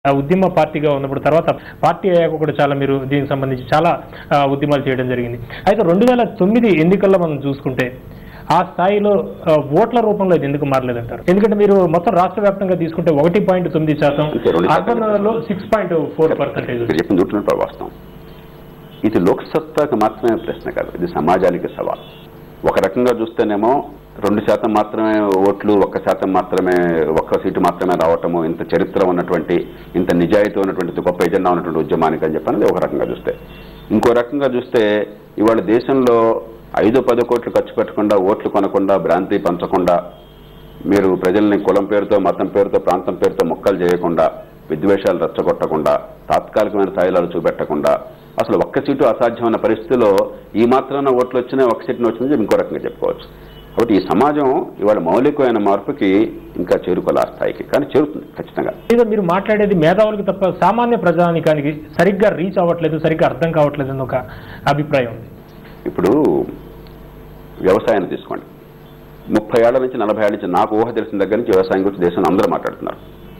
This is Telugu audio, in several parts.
ఆ ఉద్యమ పార్టీగా ఉన్నప్పుడు తర్వాత పార్టీ అయ్యాక కూడా చాలా మీరు దీనికి సంబంధించి చాలా ఆ, ఉద్యమాలు చేయడం జరిగింది అయితే రెండు వేల తొమ్మిది ఎన్నికల్లో మనం చూసుకుంటే ఆ స్థాయిలో ఆ, ఓట్ల రూపంలో ఇది ఎందుకు మారలేదంటారు ఎందుకంటే మీరు మొత్తం రాష్ట్ర వ్యాప్తంగా తీసుకుంటే ఒకటి పాయింట్ తొమ్మిది శాతం అంతే, రెండు శాతం. అర్బన్ లో సిక్స్ పాయింట్ ఫోర్ పర్సెంటేజ్ మీరు చెప్పిన నూట వాస్తవం ఇది లోక్సత్తాకు మాత్రమే ప్రశ్న కాదు ఇది సమాజానికి సవాల్ ఒక రకంగా చూస్తేనేమో రెండు శాతం మాత్రమే ఓట్లు ఒక్క శాతం మాత్రమే ఒక్క సీటు మాత్రమే రావటము ఇంత చరిత్ర ఉన్నటువంటి ఇంత నిజాయితీ ఉన్నటువంటి గొప్ప ఎజెండా ఉన్నటువంటి ఉద్యమానికి అని చెప్పనేది ఒక రకంగా చూస్తే ఇంకో రకంగా చూస్తే ఇవాళ దేశంలో ఐదు పది కోట్లు ఖర్చు పెట్టకుండా ఓట్లు కొనకుండా భ్రాంతి పంచకుండా మీరు ప్రజల్ని కులం పేరుతో మతం పేరుతో ప్రాంతం పేరుతో మొక్కలు చేయకుండా విద్వేషాలు రెచ్చగొట్టకుండా తాత్కాలికమైన స్థాయిలాలు చూపెట్టకుండా అసలు ఒక్క సీటు అసాధ్యమైన పరిస్థితిలో ఈ మాత్రాన ఓట్లు వచ్చినా ఒక్క సీటును వచ్చిందని ఇంకో రకంగా చెప్పుకోవచ్చు కాబట్టి ఈ సమాజం ఇవాళ మౌలికమైన మార్పుకి ఇంకా చేరుకోలే ఆ స్థాయికి కానీ చేరుతుంది ఖచ్చితంగా ఏదో మీరు మాట్లాడేది మేధావులకు తప్ప సామాన్య ప్రజానికానికి సరిగ్గా రీచ్ అవ్వట్లేదు సరిగ్గా అర్థం కావట్లేదు అని ఒక అభిప్రాయం ఉంది ఇప్పుడు వ్యవసాయాన్ని తీసుకోండి ముప్పై ఏళ్ల నుంచి నలభై ఏళ్ల నుంచి నాకు ఊహ తెలిసిన దగ్గర నుంచి వ్యవసాయం గురించి దేశంలో అందరూ మాట్లాడుతున్నారు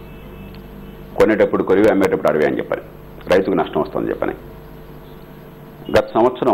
కొనేటప్పుడు కొరివి అమ్మేటప్పుడు అడవి అని చెప్పని రైతుకు నష్టం వస్తుందని చెప్పని గత సంవత్సరం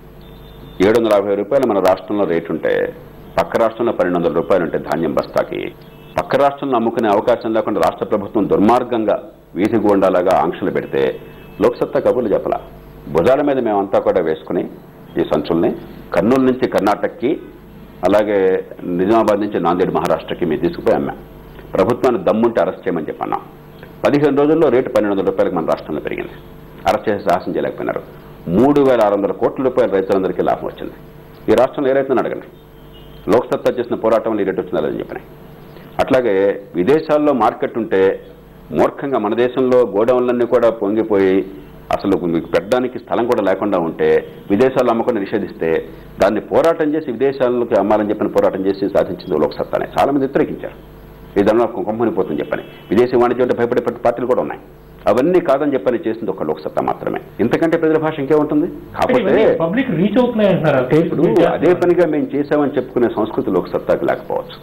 ఏడు వందల యాభై రూపాయలు మన రాష్ట్రంలో రేటు ఉంటే పక్క రాష్ట్రంలో పన్నెండు వందల రూపాయలు ఉంటే ధాన్యం బస్తాకి పక్క రాష్ట్రంలో అమ్ముకునే అవకాశం లేకుండా రాష్ట్ర ప్రభుత్వం దుర్మార్గంగా వీధి గోండాలాగా ఆంక్షలు పెడితే లోక్సత్తా కబుర్లు చెప్పలా భుజాల మీద మేమంతా కూడా వేసుకుని ఈ సంచుల్ని కర్నూలు నుంచి కర్ణాటకకి అలాగే నిజామాబాద్ నుంచి నాందేడ్ మహారాష్ట్రకి మేము తీసుకుపోయి అమ్మాం ప్రభుత్వాన్ని దమ్ముంటే అరెస్ట్ చేయమని చెప్పన్నాం పదిహేను రోజుల్లో రేటు పన్నెండు వందల రూపాయలకు మన రాష్ట్రంలో పెరిగింది అరెస్ట్ చేసి సాహసం చేయలేకపోయినారు మూడు వేల ఆరు వందల కోట్ల రూపాయలు రైతులందరికీ లాభం వచ్చింది ఈ రాష్ట్రంలో ఏ రైతులను అడగండి లోక్సత్తా చేసిన పోరాటంలో ఈ రేటు వచ్చిందా లేదని చెప్పిన అట్లాగే విదేశాల్లో మార్కెట్ ఉంటే మూర్ఖంగా మన దేశంలో గోడౌన్లన్నీ కూడా పొంగిపోయి అసలు మీకు పెట్టడానికి స్థలం కూడా లేకుండా ఉంటే విదేశాల్లో అమ్మకుండా నిషేధిస్తే దాన్ని పోరాటం చేసి విదేశాలకు అమ్మాలని చెప్పిన పోరాటం చేసి సాధించింది లోక్సత్తానే చాలా మంది వ్యతిరేకించారు ఈ దానిలో కుంభనిపోతుంది చెప్పని విదేశీ వాణిజ్యం అంటే భయపడే పార్టీలు కూడా ఉన్నాయి అవన్నీ కాదని చెప్పని చేసింది ఒక లోక్సత్తా మాత్రమే ఇంతకంటే ప్రజల భాష ఇంకే ఉంటుంది కాకపోతే పబ్లిక్ రీచ్ అవుతున్నాయి అంటున్నారు ఇప్పుడు అదే పనిగా మేము చేసామని చెప్పుకునే సంస్కృతి లోక్సత్తాకి లేకపోవచ్చు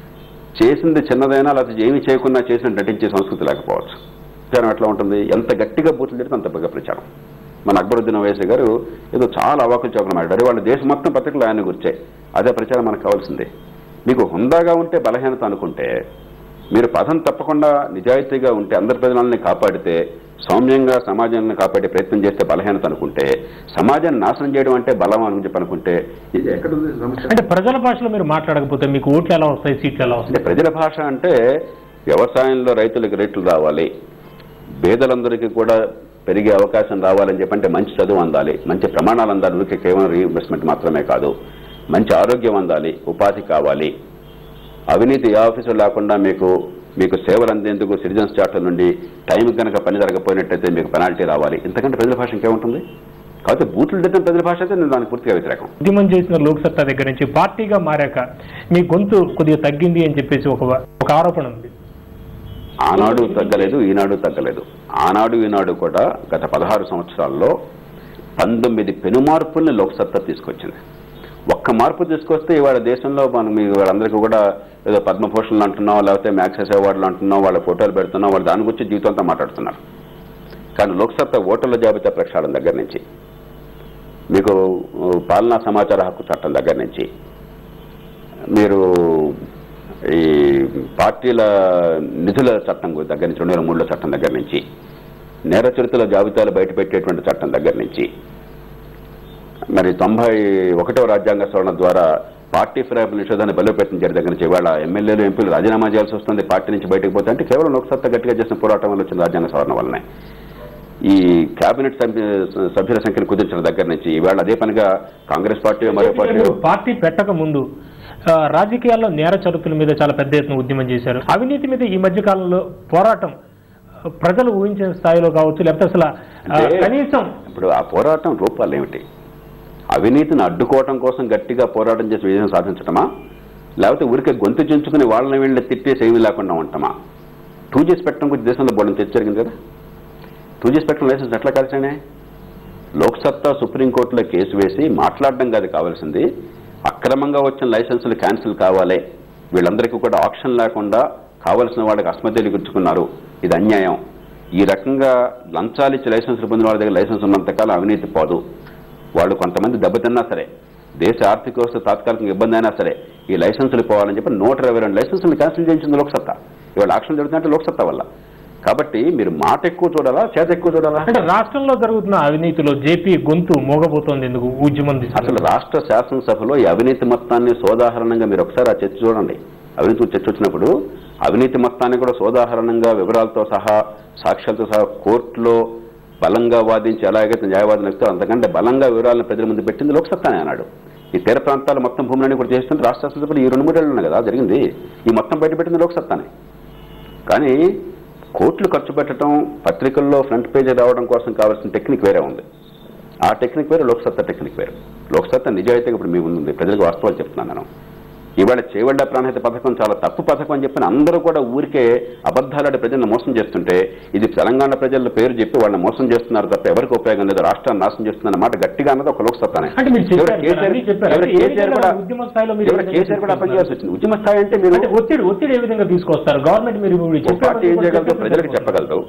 చేసింది చిన్నదైనా లేకపోతే ఏమి చేయకుండా చేసిన నటించే సంస్కృతి లేకపోవచ్చు ప్రచారం ఎట్లా ఉంటుంది ఎంత గట్టిగా బూతులు తిడితే అంత బాగా ప్రచారం మన అక్బరుద్దీన్ ఓవైసీ గారు ఏదో చాలా అవాకులు చౌకలు మాట్లాడారు వాళ్ళ దేశం మొత్తం పత్రికలు ఆయన గురించే అదే ప్రచారం మనకు కావాల్సిందే మీకు హుందాగా ఉంటే బలహీనత అనుకుంటే మీరు పదం తప్పకుండా నిజాయితీగా ఉంటే అందరి ప్రజలని కాపాడితే సౌమ్యంగా సమాజాన్ని కాపాడే ప్రయత్నం చేస్తే బలహీనత అనుకుంటే సమాజాన్ని నాశనం చేయడం అంటే బలం అని చెప్పి అనుకుంటే ఇది ఎక్కడ ఉంది సమస్య అంటే ప్రజల భాషలో మీరు మాట్లాడకపోతే మీకు ఓట్లు ఎలా వస్తాయి సీట్లు ఎలా వస్తాయి అంటే ప్రజల భాష అంటే వ్యవసాయంలో రైతులకు రేట్లు రావాలి పేదలందరికీ కూడా పెరిగే అవకాశం రావాలని చెప్పంటే మంచి చదువు అందాలి మంచి ప్రమాణాలు అందాలి ఊరికే కేవలం రీఇన్వెస్ట్మెంట్ మాత్రమే కాదు మంచి ఆరోగ్యం అందాలి ఉపాధి కావాలి అవినీతి ఏ ఆఫీసు లేకుండా మీకు మీకు సేవలు అందేందుకు సిటిజన్స్ చార్టర్ నుండి టైం కనుక పని జరగకపోయినట్టయితే మీకు పెనాల్టీ రావాలి ఇంతకంటే ప్రజల భాష ఇంకేముంటుంది కాబట్టి బూతులు తిట్టిన ప్రజల భాష అయితే నేను దానికి పూర్తిగా వ్యతిరేకం ఉద్యమం చేసిన లోక్సత్తా దగ్గర నుంచి పార్టీగా మారాక మీ గొంతు కొద్దిగా తగ్గింది అని చెప్పేసి ఒక ఒక ఆరోపణ ఉంది ఆనాడు తగ్గలేదు ఈనాడు తగ్గలేదు ఆనాడు ఈనాడు కూడా గత పదహారు సంవత్సరాల్లో పంతొమ్మిది పెనుమార్పుల్ని లోక్సత్తా తీసుకొచ్చింది ఒక్క మార్పు తీసుకొస్తే ఇవాళ దేశంలో మనం మీ వాళ్ళందరికీ కూడా ఏదో పద్మభూషణలు అంటున్నాం లేకపోతే మ్యాక్సెస్ అవార్డులు అంటున్నాం వాళ్ళ ఫోటోలు పెడుతున్నాం వాళ్ళు దాని గురించి జీవితంతో మాట్లాడుతున్నారు కానీ లోక్సత్తా ఓటర్ల జాబితా ప్రక్షాళన దగ్గర నుంచి మీకు ఆ, పాలనా సమాచార హక్కు చట్టం దగ్గర నుంచి మీరు ఈ పార్టీల నిధుల చట్టం దగ్గర నుంచి రెండు వేల మూడులో చట్టం దగ్గర నుంచి నేర చరిత్రల జాబితాలు బయట పెట్టేటువంటి చట్టం దగ్గర నుంచి మరి తొంభై ఒకటవ రాజ్యాంగ సవరణ ద్వారా పార్టీ ఫిరాయింపుల నిషేధాన్ని బలోపేతం చేయడం దగ్గర నుంచి ఇవాళ ఎమ్మెల్యేలు ఎంపీలు రాజీనామా చేయాల్సి వస్తుంది పార్టీ నుంచి బయటకు పోతే అంటే కేవలం లోక్సత్తా గట్టిగా చేసిన పోరాటం వల్ల వచ్చిన రాజ్యాంగ సవరణ వల్లనే ఈ కేబినెట్ సభ్య- సభ్యుల సంఖ్యను కుదించిన దగ్గర నుంచి ఈవేళ అదే పనిగా కాంగ్రెస్ పార్టీ మరో పార్టీ మీరు పార్టీ పెట్టక ముందు ఆ, రాజకీయాల్లో నేర చరిత్రల మీద చాలా పెద్ద ఎత్తున ఉద్యమం చేశారు అవినీతి మీద ఈ మధ్య కాలంలో పోరాటం ఆ, ప్రజలు ఊహించిన స్థాయిలో కావచ్చు లేకపోతే అసలు ఆ, అంటే- కనీసం ఇప్పుడు ఆ పోరాటం రూపాలు ఏమిటి అవినీతిని అడ్డుకోవటం కోసం గట్టిగా పోరాటం చేసి విజయం సాధించటమా లేకపోతే ఊరికే గొంతు చించుకుని వాళ్ళని వీళ్ళని తిట్టేసి ఏమీ లేకుండా ఉంటామా టూ జీ స్పెక్ట్రమ్ గురించి దేశంలో బోర్డు తెచ్చి జరిగింది కదా టూ జీ స్పెక్ట్రమ్ లైసెన్స్ ఎట్లా కలిసానే లోక్సత్తా సుప్రీంకోర్టులో కేసు వేసి మాట్లాడడం కాదు కావాల్సింది అక్రమంగా వచ్చిన లైసెన్సులు క్యాన్సిల్ కావాలి వీళ్ళందరికీ కూడా ఆప్షన్ లేకుండా కావలసిన వాళ్ళకి అస్మతేలు గుర్చుకున్నారు ఇది అన్యాయం ఈ రకంగా లంచాలు ఇచ్చి లైసెన్సులు పొందిన వాళ్ళ దగ్గర లైసెన్స్ ఉన్నంతకాలం అవినీతి పోదు వాళ్ళు కొంతమంది దెబ్బతిన్నా సరే దేశ ఆర్థిక వ్యవస్థ తాత్కాలికంగా ఇబ్బంది అయినా సరే ఈ లైసెన్సులు పోవాలని చెప్పి నూట ఇరవై రెండు లైసెన్సులు క్యాన్సిల్ చేయించింది లోక్సత్తా ఇవాళ ఆక్షన్ జరుగుతుందంటే లోక్సత్తా వల్ల కాబట్టి మీరు మాట ఎక్కువ చూడాలా చేత ఎక్కువ చూడాలా అంటే రాష్ట్రంలో జరుగుతున్న అవినీతిలో జేపీ గొంతు మోగబోతోంది ఎందుకు ఉద్యమం అసలు తీసుకుని రాష్ట్ర శాసనసభలో ఈ అవినీతి మొత్తాన్ని సోదాహరణంగా మీరు ఒకసారి ఆ చర్చ చూడండి అవినీతి చర్చ వచ్చినప్పుడు అవినీతి మొత్తాన్ని కూడా సోదాహరణంగా వివరాలతో సహా సాక్ష్యాలతో సహా కోర్టులో బలంగా వాదించి ఎలాగైతే న్యాయవాదం ఎక్కుతో అంతకంటే బలంగా వివరాలను ప్రజల ముందు పెట్టింది లోక్సత్తానే అన్నాడు ఈ తీర ప్రాంతాలు మొత్తం భూములన్నీ కూడా చేస్తుంటే రాష్ట్ర శాసనసభలో ఈ రెండు మూడేళ్ళు ఉన్నాయి కదా జరిగింది ఈ మొత్తం బయట పెట్టింది లోక్సత్తానే కానీ కోట్లు ఖర్చు పెట్టడం పత్రికల్లో ఫ్రంట్ పేజీ రావడం కోసం కావాల్సిన టెక్నిక్ వేరే ఉంది ఆ టెక్నిక్ వేరే లోక్సత్తా టెక్నిక్ వేరు లోక్సత్తా నిజాయితీగా ఇప్పుడు మీ ముందు ఉంది ప్రజలకు వాస్తవాలు చెప్తున్నాను నేను ఇవాళ చేవడ్డ ప్రాణహిత పథకం చాలా తప్పు పథకం అని చెప్పిన అందరూ కూడా ఊరికే అబద్ధాలాడి ప్రజలను మోసం చేస్తుంటే ఇది తెలంగాణ ప్రజల పేరు చెప్పి వాళ్ళని మోసం చేస్తున్నారు తప్ప ఎవరికి ఉపయోగం లేదు రాష్ట్రాన్ని నాశనం చేస్తున్న మాట గట్టిగా అన్నది ఒక లోక్సత్తానే అంటే మీరు చివరి చెప్పారు కేసీఆర్- అన్నీ చెప్పారు. చివరి అంటే ఏ కేసీఆర్ విధంగా కూడా ఉద్యమ స్థాయిలో మీరు చివరి ఏ విధంగా కేసీఆర్ కూడా తీసుకొస్తున్నారు? పనిచేయాల్సి వచ్చింది ఉద్యమ స్థాయి అంటే మీరు అంటే ఒత్తిడి ఒత్తిడి ఏ విధంగా తీసుకొస్తారు గవర్నమెంట్ మీరు ఇప్పుడు ఒక చెప్పే పార్టీ ఏం చేయగలదు ప్రజలకు చెప్పగలదు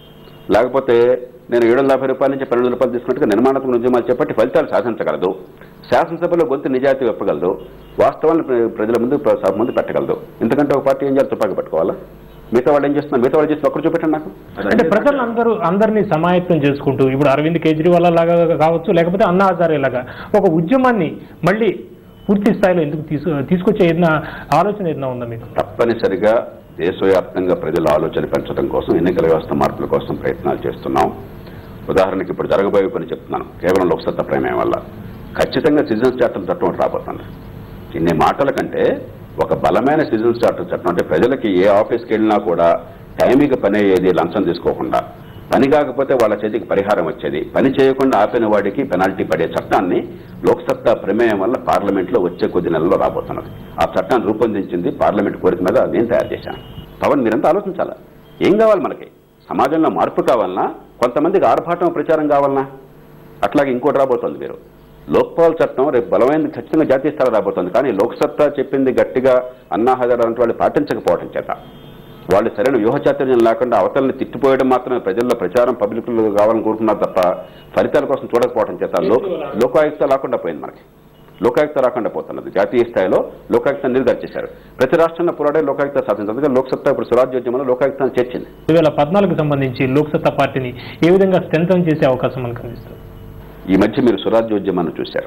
లేకపోతే నేను ఏడు వందల యాభై రూపాయల నుంచి పన్నెండు వందల రూపాయలు తీసుకున్నట్టుగా నిర్మాణాత్మక ఉద్యమాలు చేపట్టి ఫలితాలు సాధించగలదు శాసనసభలో గొంతు నిజాయితీ చెప్పగలదు వాస్తవాలను ప్ర- ప్రజల ముందు ప్ర- సభ ముందు పెట్టగలదు ఎందుకంటే ఒక పార్టీ ఏం చేయాలి తుపాకి పట్టుకోవాలా మిగతా వాళ్ళు ఏం చేస్తున్నారు మిగతా వాళ్ళు చేసి ఒక్కరు చూపెట్టండి నాకు అంటే ప్రజలందరూ అందరినీ సమాయత్తం చేసుకుంటూ ఇప్పుడు అరవింద్ కేజ్రీవాల్ లాగా కావచ్చు లేకపోతే అన్నా హజారే లాగా ఒక ఉద్యమాన్ని మళ్ళీ పూర్తి స్థాయిలో ఎందుకు తీసు తీసుకొచ్చే ఏదైనా ఆలోచన ఏదైనా ఉందా మీకు తప్పనిసరిగా దేశవ్యాప్తంగా ప్రజల ఆలోచన పెంచడం కోసం ఎన్నికల వ్యవస్థ మార్పుల కోసం ప్రయత్నాలు చేస్తున్నాం ఉదాహరణకి ఇప్పుడు జరగబోయే పని చెప్తున్నాను కేవలం లోక్సత్తా ప్రమేయం వల్ల ఖచ్చితంగా సిటిజన్స్ చార్టర్ చట్టం ఒకటి రాబోతుంది ఇన్ని మాటల కంటే ఒక బలమైన సిటిజన్స్ చార్టర్ చట్టం అంటే ప్రజలకి ఏ ఆఫీస్కి వెళ్ళినా కూడా టైంకి పని అయ్యేది లంచం తీసుకోకుండా పని కాకపోతే వాళ్ళ చేతికి పరిహారం వచ్చేది పని చేయకుండా ఆపిన వాడికి పెనాల్టీ పడే చట్టాన్ని లోక్సత్తా ప్రమేయం వల్ల పార్లమెంట్లో వచ్చే కొద్ది నెలల్లో రాబోతున్నది ఆ చట్టాన్ని రూపొందించింది పార్లమెంట్ కోరిక మీద నేను తయారు చేశాను పవన్ మీరంతా ఆలోచించాలా ఏం కావాలి మనకి సమాజంలో మార్పు కావాలన్నా కొంతమందికి ఆర్భాటం ప్రచారం కావాలన్నా అట్లాగే ఇంకోటి రాబోతోంది మీరు లోక్పాల్ చట్టం రేపు బలమైనది ఖచ్చితంగా జాతీయ స్థాయి రాబోతోంది కానీ లోక్సత్తా చెప్పింది గట్టిగా అన్నా హజార్ అంటే వాళ్ళు పాటించకపోవడం చేత వాళ్ళు సరైన వ్యూహచాతుర్యం లేకుండా అవతలని తిట్టిపోయడం మాత్రమే ప్రజల్లో ప్రచారం పబ్లిక్లో కావాలని కోరుకున్నారు తప్ప ఫలితాల కోసం చూడకపోవడం చేత లోక్ లోకాయుక్త లేకుండా పోయింది మనకి లోకాయుక్త రాకుండా పోతున్నది జాతీయ స్థాయిలో లోకాయుక్త నిర్ధారించేశారు ప్రతి రాష్ట్రంలో పోరాడే లోకాయుక్త సాధించారు అందుకే లోక్సత్తా ఇప్పుడు స్వరాజ్యోద్యమంలో లోకాయుక్తాన్ని చేర్చింది రెండు వేల పద్నాలుగు సంబంధించి లోక్సత్తా పార్టీని ఏ విధంగా స్ట్రెంథన్ చేసే అవకాశం మనకు కనిపిస్తుంది ఈ మధ్య మీరు స్వరాజ్యోద్యమాన్ని చూశారు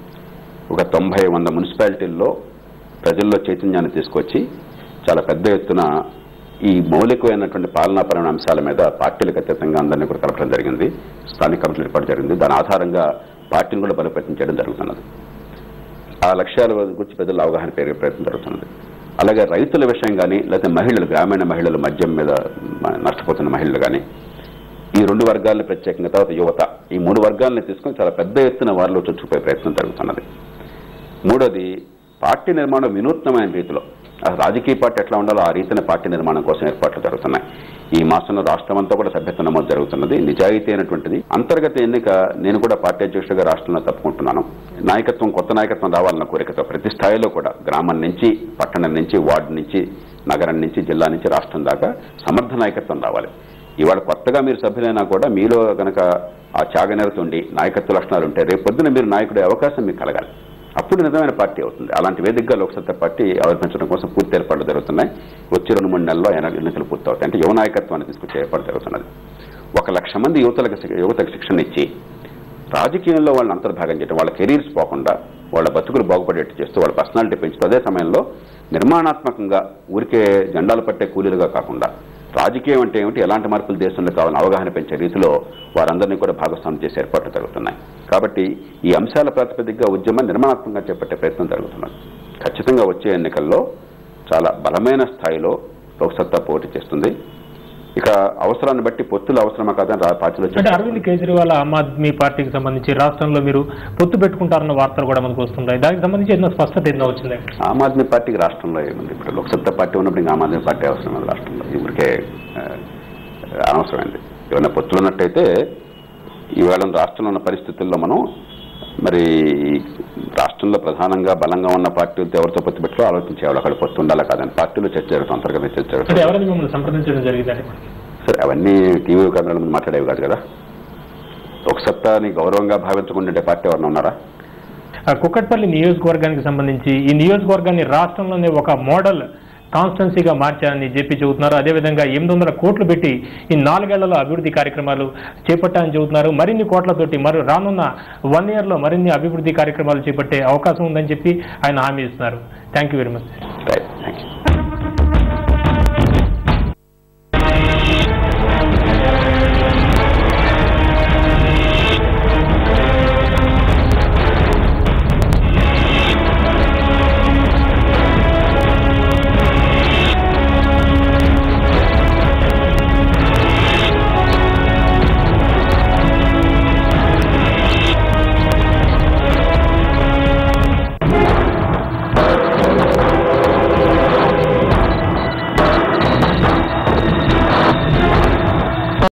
ఒక తొంభై వంద మున్సిపాలిటీల్లో ప్రజల్లో చైతన్యాన్ని తీసుకొచ్చి చాలా పెద్ద ఎత్తున ఈ మౌలికమైనటువంటి పాలనాపరమైన అంశాల మీద పార్టీలకు అతీతంగా అందరినీ కూడా కలపడం జరిగింది స్థానిక కమిటీలు ఏర్పాటు జరిగింది దాని ఆధారంగా పార్టీని కూడా బలోపేతం చేయడం జరుగుతున్నది ఆ లక్ష్యాల గురించి ప్రజల్లో అవగాహన పెరిగే ప్రయత్నం జరుగుతున్నది అలాగే రైతుల విషయం కానీ లేకపోతే మహిళలు గ్రామీణ మహిళలు మద్యం మీద మ- నష్టపోతున్న మహిళలు కానీ ఈ రెండు వర్గాలను ప్రత్యేకంగా తర్వాత యువత ఈ మూడు వర్గాలను తీసుకొని చాలా పెద్ద ఎత్తున వారిలో చొచ్చుకుపోయే ప్రయత్నం జరుగుతున్నది మూడోది పార్టీ నిర్మాణం వినూత్నమైన రీతిలో ఆ రాజకీయ పార్టీ ఎట్లా ఉండాలో ఆ రీతిన పార్టీ నిర్మాణం కోసం ఏర్పాట్లు జరుగుతున్నాయి ఈ మాసంలో రాష్ట్రం అంతా కూడా సభ్యత్వ నమోదు జరుగుతున్నది నిజాయితీ అయినటువంటిది అంతర్గత ఎన్నిక నేను కూడా పార్టీ అధ్యక్షుడిగా రాష్ట్రంలో తప్పుకుంటున్నాను నాయకత్వం కొత్త నాయకత్వం రావాలన్న కోరికతో ప్రతి స్థాయిలో కూడా గ్రామం నుంచి పట్టణం నుంచి వార్డు నుంచి నగరం నుంచి జిల్లా నుంచి రాష్ట్రం దాకా సమర్థ నాయకత్వం రావాలి ఇవాళ కొత్తగా మీరు సభ్యులైనా కూడా మీలో గనక ఆ త్యాగనిరత ఉండి నాయకత్వ లక్షణాలు ఉంటే రేపు పొద్దున మీరు నాయకుడే అవకాశం మీకు కలగాలి అప్పుడు నిజమైన పార్టీ అవుతుంది అలాంటి వేదికగా లోక్సత్తా పార్టీ ఆవిర్భించడం కోసం పూర్తి ఏర్పాట్లు జరుగుతున్నాయి వచ్చే రెండు మూడు నెలల్లో ఎన్న- ఎన్నికలు పూర్తవుతాయి అంటే యువ నాయకత్వాన్ని తీసుకొచ్చే ఏర్పాటు జరుగుతున్నది ఒక లక్ష మంది యువతలకు శి- యువతకు శిక్షణ ఇచ్చి రాజకీయంలో వాళ్ళని అంతర్భాగం చేయడం వాళ్ళ కెరీర్స్ పోకుండా వాళ్ళ బతుకులు బాగుపడేట్టు చేస్తూ వాళ్ళ పర్సనాలిటీ పెంచుతూ అదే సమయంలో నిర్మాణాత్మకంగా ఊరికే జెండాలు పట్టే కూలీలుగా కాకుండా రాజకీయం అంటే ఏమిటి ఎలాంటి మార్పులు దేశంలో కావాలని అవగాహన పెంచే రీతిలో వారందరినీ కూడా భాగస్వామ్యం చేసే ఏర్పాట్లు జరుగుతున్నాయి కాబట్టి ఈ అంశాల ప్రాతిపదికగా ఉద్యమం నిర్మాణాత్మకంగా చేపట్టే ప్రయత్నం జరుగుతున్నది ఖచ్చితంగా వచ్చే ఎన్నికల్లో చాలా బలమైన స్థాయిలో లోక్సత్తా పోటీ చేస్తుంది ఇక అవసరాన్ని బట్టి పొత్తులు అవసరమా కాదని రా- పార్టీలో అంటే చర్చ అరవింద్ కేజ్రీవాల్ ఆమ్ ఆద్మీ పార్టీకి సంబంధించి రాష్ట్రంలో మీరు పొత్తు పెట్టుకుంటారన్న వార్తలు కూడా మనకు వస్తున్నాయి దానికి సంబంధించి ఏదైనా స్పష్టత ఏదైనా వచ్చింది ఆమ్ ఆద్మీ పార్టీకి రాష్ట్రంలో ఏముంది ఇప్పుడు లోక్సత్తా పార్టీ ఉన్నప్పుడు ఇంకా ఆమ్ ఆద్మీ పార్టీ అవసరం లేదు రాష్ట్రంలో ఇప్పటికే ఆ, అనవసరమైంది ఏమైనా పొత్తులు ఉన్నట్టయితే ఈవేళ రాష్ట్రంలో ఉన్న పరిస్థితుల్లో మనం మరి రాష్ట్రంలో ప్రధానంగా బలంగా ఉన్న పార్టీలతో ఎవరితో పొత్తు పెట్టుకో ఆలోచించేవాళ్ళు అక్కడ పొత్తు ఉండాలి కాదని పార్టీలో చర్చ జరుగుతుంది అంతర్గత చర్చ అంటే జరుగుతుంది ఎవరైనా మిమ్మల్ని సంప్రదించడం జరిగిందండి సరే అవన్నీ టీవీ కేంద్రాల ముందు మాట్లాడేవి కాదు కదా ఒక సత్తాని గౌరవంగా భావించుకుంటే పార్టీ ఎవరన్నా ఉన్నారా ఆ కుక్కట్పల్లి నియోజకవర్గానికి సంబంధించి ఈ నియోజకవర్గాన్ని రాష్ట్రంలోనే ఒక మోడల్ కాన్స్టెన్సీగా మార్చారని చెప్పి చెబుతున్నారు అదేవిధంగా ఎనిమిది వందల కోట్లు పెట్టి ఈ నాలుగేళ్లలో అభివృద్ధి కార్యక్రమాలు చేపట్టాలని చెబుతున్నారు మరిన్ని కోట్లతోటి మరి రానున్న వన్ ఇయర్లో మరిన్ని అభివృద్ధి కార్యక్రమాలు చేపట్టే అవకాశం ఉందని చెప్పి ఆయన హామీ ఇస్తున్నారు thank you very much right thank you